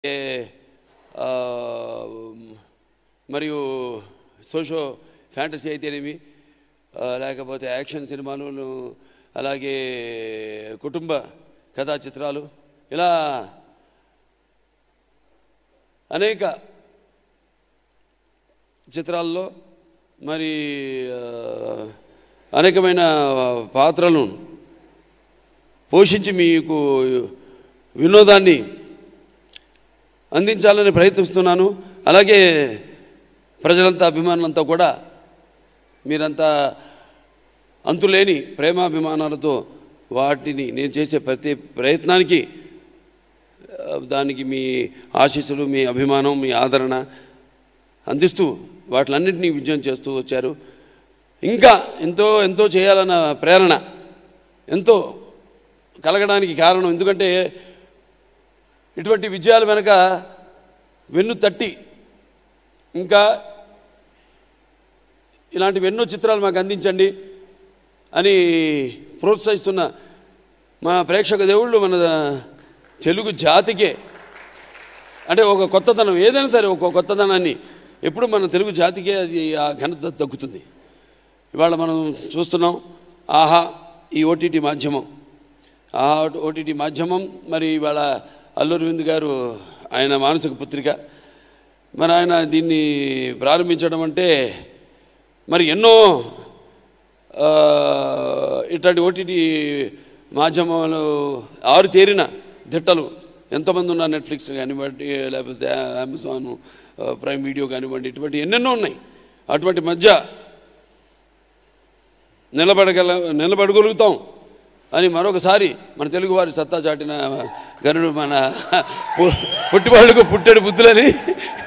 ఏ, ఆ, మరియు socio fantasy అయితేనేమి ఆ, లేకపోతే యాక్షన్ సినిమాలు అలాగే కుటుంబ కథా చిత్రాలు ఇలా అనేక చిత్రాల్లో మరి ఆ, అనేకమైన పాత్రలను పోషించి మీకు వినోదాన్ని అందించాలని ప్రయత్నిస్తున్నాను అలాగే ప్రజలంతా అభిమానులంతా కూడా మీరంతా అంతులేని ప్రేమాభిమానాలతో వాటిని నేను చేసే ప్రతి ప్రయత్నానికి ఆ, దానికి మీ ఆశీస్సులు మీ అభిమానం మీ ఆదరణ అందిస్తూ వాటిలన్నింటినీ విజయం చేస్తూ వచ్చారు ఇంకా ఎంతో ఎంతో చేయాలన్న ప్రేరణ ఎంతో కలగడానికి కారణం ఎందుకంటే ఇటువంటి విజయాల వెనక వెన్ను తట్టి ఇంకా ఇలాంటివి ఎన్నో చిత్రాలు మాకు అందించండి అని ప్రోత్సహిస్తున్న మా ప్రేక్షక దేవుళ్ళు మన తెలుగు జాతికే అంటే ఒక కొత్తదనం ఏదైనా సరే ఒక కొత్తదనాన్ని ఎప్పుడు మన తెలుగు జాతికే అది ఆ ఘనత దక్కుతుంది ఇవాళ మనం చూస్తున్నాం ఆహా ఈ ఓటీటీ మాధ్యమం ఆ ఓటీటీ మాధ్యమం మరి ఇవాళ అల్లూరి విందు గారు ఆయన మానసిక పుత్రిక మరి ఆయన దీన్ని ప్రారంభించడం అంటే మరి ఎన్నో ఆ, ఇట్లాంటి ఓటీటీ మాధ్యమాలు ఆరు తేరిన దిట్టలు ఎంతమంది ఉన్నారు నెట్ఫ్లిక్స్ కానివ్వండి లేకపోతే అమెజాన్ ఆ, ప్రైమ్ వీడియో కానివ్వండి ఇటువంటి ఎన్నెన్నో ఉన్నాయి అటువంటి మధ్య నిలబడగల నిలబడగలుగుతాం అని మరొకసారి మన తెలుగు వారి సత్తా చాటిన గనుడు మన పు- పుట్టివాళ్ళకు పుట్టెడు బుద్ధులని